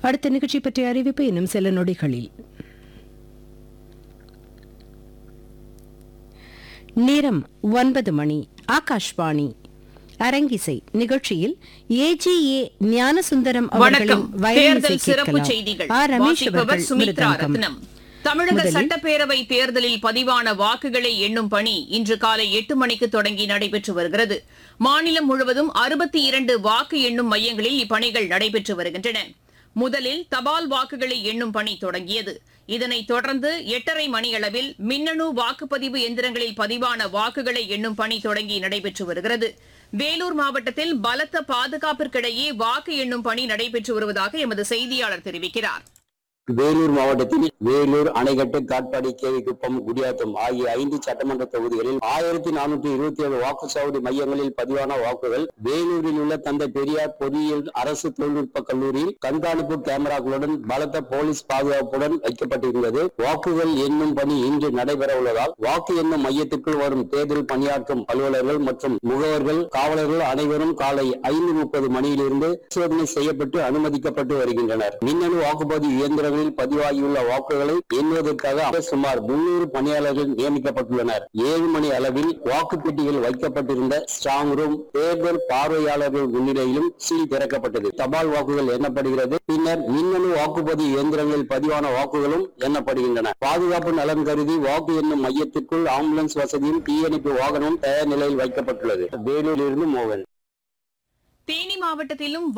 அடுத்த நிகழ்ச்சி பற்றிய அறிவிப்பு இன்னும் சில நொடிகளில் நேரம் ஒன்பது மணி ஆகாஷ்வாணி அரங்கிசை நிகழ்ச்சியில் ஏஜிஏ ஞானசுந்தரம் வணக்கம் அவர்களின் வயலின் தேர்தல் இசை சிறப்பு கேட்கலாம். செய்திகள் ஆ. ரமேஷ் வாசிப்பவர் அவர்கள் சுமித்ரா மிருதங்கம். ரத்னம் தமிழக முதலில் சட்டப்பேரவை தேர்தலில் பதிவான வாக்குகளை எண்ணும் பணி இன்று காலை எட்டு மணிக்கு தொடங்கி நடைபெற்று வருகிறது மாநிலம் முழுவதும் அறுபத்தி இரண்டு வாக்கு எண்ணும் மையங்களில் இப்பணிகள் நடைபெற்று வருகின்றன முதலில் தபால் வாக்குகளை எண்ணும் பணி தொடங்கியது இதனைத் தொடர்ந்து எட்டரை மணியளவில் மின்னணு வாக்குப்பதிவு எந்திரங்களில் பதிவான வாக்குகளை எண்ணும் பணி தொடங்கி நடைபெற்று வருகிறது வேலூர் மாவட்டத்தில் பலத்த பாதுகாப்பிற்கிடையே வாக்கு எண்ணும் பணி நடைபெற்று வருவதாக எமது செய்தியாளர் தெரிவிக்கிறார் வேலூர் மாவட்டத்தில் வேலூர் அணைக்கட்டு காட்பாடி கேவிக்குப்பம் குடியாத்தம் ஆகிய ஐந்து சட்டமன்ற தொகுதிகளில் ஆயிரத்தி நானூற்றி இருபத்தி ஏழு வாக்குச்சாவடி மையங்களில் பதிவான வாக்குகள் வேலூரில் உள்ள தந்தை பெரியார் பொறியியல் அரசு தொழில்நுட்ப கல்லூரியில் கண்காணிப்பு கேமராக்களுடன் பலத்த போலீஸ் பாதுகாப்புடன் வைக்கப்பட்டிருந்தது வாக்குகள் எண்ணும் பணி இன்று நடைபெற உள்ளதால் வாக்கு எண்ணும் மையத்திற்குள் வரும் தேர்தல் பணியாற்றும் அலுவலர்கள் மற்றும் முகவர்கள் காவலர்கள் அனைவரும் காலை ஐந்து முப்பது மணியிலிருந்து பரிசோதனை செய்யப்பட்டு அனுமதிக்கப்பட்டு வருகின்றனர் மின்னணு வாக்குப்பதிவு இயந்திரங்களில் பதிவாகியுள்ள வாக்குகளை எண்ணுவதற்காக சுமார் முன்னூறு பணியாளர்கள் நியமிக்கப்பட்டுள்ளனர் ஏழு மணி அளவில் வாக்குப்பெட்டிகள் வைக்கப்பட்டிருந்த ஸ்ட்ராங் ரூம் தேர்தல் பார்வையாளர்கள் முன்னிலையிலும் சீல் திறக்கப்பட்டது தபால் வாக்குகள் எண்ணப்படுகிறது பின்னர் மின்னணு வாக்குப்பதிவு இயந்திரங்களில் பதிவான வாக்குகளும் எண்ணப்படுகின்றன பாதுகாப்பு நலன் கருதி வாக்கு எண்ணும் மையத்திற்குள் ஆம்புலன்ஸ் வசதியும் தீயணைப்பு வாகனமும் தயார் நிலையில் வைக்கப்பட்டுள்ளது வேலூரிலிருந்து மோகன் தேனி மாவட்டத்திலும்